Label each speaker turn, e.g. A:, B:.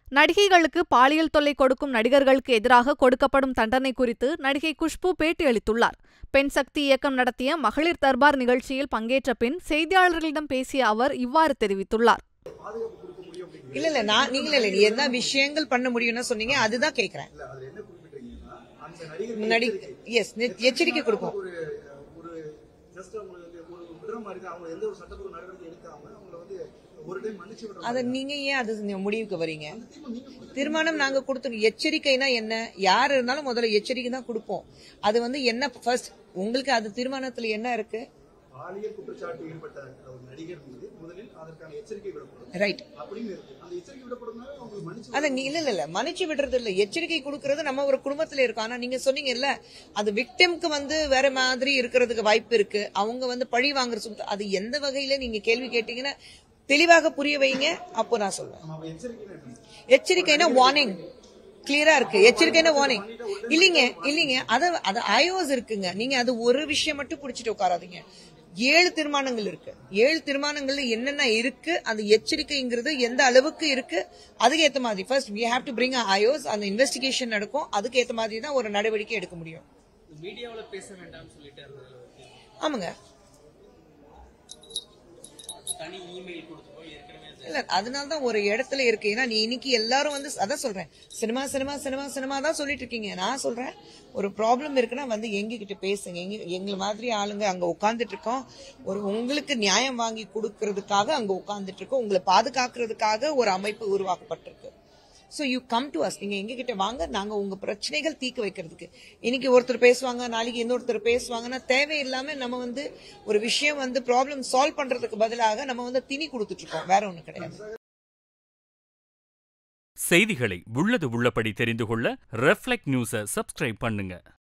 A: நடிகைகளுக்கு பாலியல் தொல்லை கொடுக்கும் நடிகர்களுக்கு எதிராக கொடுக்கப்படும் தண்டனை குறித்து நடிகை குஷ்பு பேட்டியளித்துள்ளார் பெண் சக்தி இயக்கம் நடத்திய மகளிர் தர்பார் நிகழ்ச்சியில் பங்கேற்ற பின் செய்தியாளர்களிடம் பேசிய அவர் இவ்வாறு தெரிவித்துள்ளார்
B: இல்ல இல்ல நான் நீங்க இல்ல நீ என்ன விஷயங்கள் பண்ண முடியும்னு சொன்னீங்க அதுதான் கேக்குறேன் நடி எஸ் எச்சரிக்கை கொடுப்போம்
C: ஒரு ஒரு ஜஸ்ட் அவங்களுக்கு ஒரு விடுற மாதிரி தான் அவங்க எந்த ஒரு சட்டப்பூர்வ நடவடிக்கை எடுக்காம அவங்கள வந்து ஒரு டைம் மன்னிச்சு விடுற
B: அத நீங்க ஏன் அது முடிவுக்கு வரீங்க தீர்மானம் நாங்க கொடுத்துருக்கோம் எச்சரிக்கைனா என்ன யார் இருந்தாலும் முதல்ல எச்சரிக்கை தான் கொடுப்போம் அது வந்து என்ன ஃபர்ஸ்ட் உங்களுக்கு அது தீர்மானத்துல என்ன இருக்கு
C: பாலியல் குற்றச்சாட்டு ஈடுபட்ட ஒரு நடிகர் மீது முதலில் அதற்கான எச்சரிக்கை விடப்படும்
B: ரைட்
C: அப்படின்னு இருக்கு அந்த எச்சரிக்கை விடப்படுறதுனால அவங்களுக்கு மன்னிச்சு
B: அத நீ இல்ல இல்ல இல்ல மன்னிச்சு விடுறது இல்ல எச்சரிக்கை கொடுக்கறது நம்ம ஒரு குடும்பத்துல இருக்கோம் ஆனா நீங்க சொன்னீங்கல்ல அது விக்டிம்க்கு வந்து வேற மாதிரி இருக்கிறதுக்கு வாய்ப்பு இருக்கு அவங்க வந்து பழி வாங்குற சுத்த அது எந்த வகையில நீங்க கேள்வி கேட்டீங்கன்னா தெளிவாக புரிய வைங்க அப்போ நான் சொல்லுவேன்
C: நம்ம அப்ப எச்சரிக்கைனா எப்படி
B: எச்சரிக்கைனா வார்னிங் கிளியரா இருக்கு எச்சரிக்கைனா வார்னிங் இல்லீங்க இல்லீங்க அத அது ஐஓஸ் இருக்குங்க நீங்க அது ஒரு விஷயம் மட்டும் புடிச்சிட்டு உட்காராதீங்க ஏழு தீர்மானங்கள் இருக்கு ஏழு தீர்மானங்கள்ல என்னென்ன இருக்கு அந்த எச்சரிக்கைங்கிறது எந்த அளவுக்கு இருக்கு அதுக்கு ஏத்த மாதிரி first we have to bring a IOs அந்த இன்வெஸ்டிகேஷன் நடக்கும் அதுக்கு ஏத்த மாதிரி தான் ஒரு நடவடிக்கை எடுக்க முடியும்
D: மீடியாவுல பேச வேண்டாம்னு சொல்லிட்டு இருந்ததுல ஒரு
B: ஆமாங்க
D: தனி இமெயில் கொடுத்துருக்கோம் ஏற்கனவே அது
B: இல்ல அதனால தான் ஒரு இடத்துல இருக்கு ஏன்னா நீ இன்னைக்கு எல்லாரும் வந்து அதான் சொல்றேன் சினிமா சினிமா சினிமா சினிமா தான் சொல்லிட்டு இருக்கீங்க நான் சொல்றேன் ஒரு ப்ராப்ளம் இருக்குன்னா வந்து எங்க கிட்ட பேசுங்க எங்க எங்களை மாதிரி ஆளுங்க அங்க உட்கார்ந்துட்டு இருக்கோம் ஒரு உங்களுக்கு நியாயம் வாங்கி கொடுக்கறதுக்காக அங்க உட்கார்ந்துட்டு இருக்கோம் உங்களை பாதுகாக்கிறதுக்காக ஒரு அமைப்பு உருவாக்கப்பட்டிருக்கு so you come to us நீங்க எங்க கிட்ட வாங்க நாங்க உங்க பிரச்சனைகள் தீர்க்க வைக்கிறதுக்கு இன்னைக்கு ஒருத்தர் பேசுவாங்க நாளைக்கு இன்னொருத்தர் பேசுவாங்கன்னா தேவையில்லாம நம்ம வந்து ஒரு விஷயம் வந்து ப்ராப்ளம் சால்வ் பண்றதுக்கு பதிலாக நம்ம வந்து திணி கொடுத்துட்டு இருக்கோம் வேற ஒண்ணும் கிடையாது
E: செய்திகளை உள்ளது உள்ளபடி தெரிந்து கொள்ள ரெஃப்ளெக்ட் நியூஸை சப்ஸ்கிரைப் பண்ணுங்க